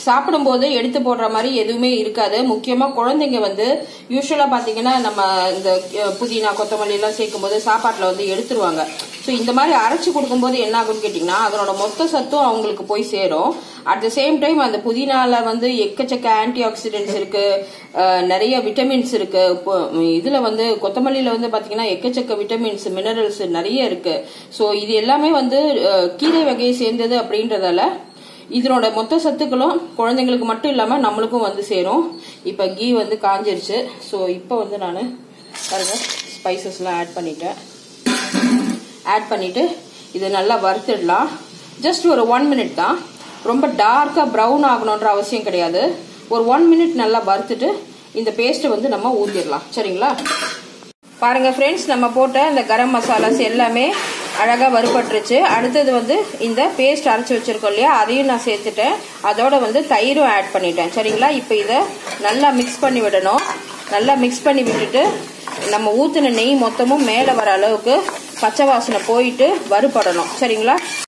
சாப்பிடும்போது எடுத்து போடுற மாதிரி எதுவுமே இருக்காது முக்கியமா குழந்தைங்க வந்து யூஸ்வலா பாத்தீங்கன்னா நம்ம இந்த அஹ், புதினா கொத்தமல்லி எல்லாம் சேர்க்கும் போது சாப்பாட்டுல வந்து எடுத்துருவாங்க ஸோ இந்த மாதிரி அரைச்சு கொடுக்கும்போது என்ன ஆகும்னு கேட்டிங்கன்னா அதனோட மொத்த சத்தும் அவங்களுக்கு போய் சேரும் அட் த சேம் டைம் அந்த புதினால வந்து எக்கச்சக்க ஆன்டி ஆக்சிடென்ட்ஸ் இருக்கு அஹ், நிறைய விட்டமின்ஸ் இருக்கு இப்போ, உம், இதுல வந்து கொத்தமல்லியில வந்து பாத்தீங்கன்னா எக்கச்சக்க விட்டமின்ஸ் மினரல்ஸ் நிறைய இருக்கு ஸோ இது எல்லாமே வந்து அஹ், கீரை வகையை சேர்ந்தது அப்படின்றதால இதனோட மொத்த சத்துக்களும் குழந்தைங்களுக்கு மட்டும் இல்லாம நம்மளுக்கும் வந்து சேரும் இப்ப கீ வந்து காஞ்சிருச்சு ஸோ இப்போ வந்து நான் பாருங்க ஸ்பைசஸ்லாம் ஆட் பண்ணிட்டேன் ஆட் பண்ணிட்டு இது நல்லா வறுத்துடலாம் ஜஸ்ட் ஒரு ஒன் மினிட் தான் ரொம்ப டார்க்கா ப்ரௌன் ஆகணுன்ற அவசியம் கிடையாது ஒரு ஒன் மினிட் நல்லா வறுத்துட்டு இந்த பேஸ்ட்டை வந்து நம்ம ஊற்றிடலாம் சரிங்களா பாருங்க ஃப்ரெண்ட்ஸ் நம்ம போட்ட இந்த கரம் மசாலாஸ் எல்லாமே அழகா வறுபட்டுருச்சு அடுத்தது வந்து இந்த பேஸ்ட் அரைச்சு வச்சிருக்கோம் இல்லையா அதையும் நான் சேர்த்துட்டேன் அதோட வந்து தயிரும் ஆட் பண்ணிட்டேன் சரிங்களா இப்போ இதை நல்லா மிக்ஸ் பண்ணி விடணும் நல்லா மிக்ஸ் பண்ணி விட்டுட்டு நம்ம ஊற்றின நெய் மொத்தமும் மேலே வர அளவுக்கு பச்சை வாசனை போயிட்டு வறுபடணும் சரிங்களா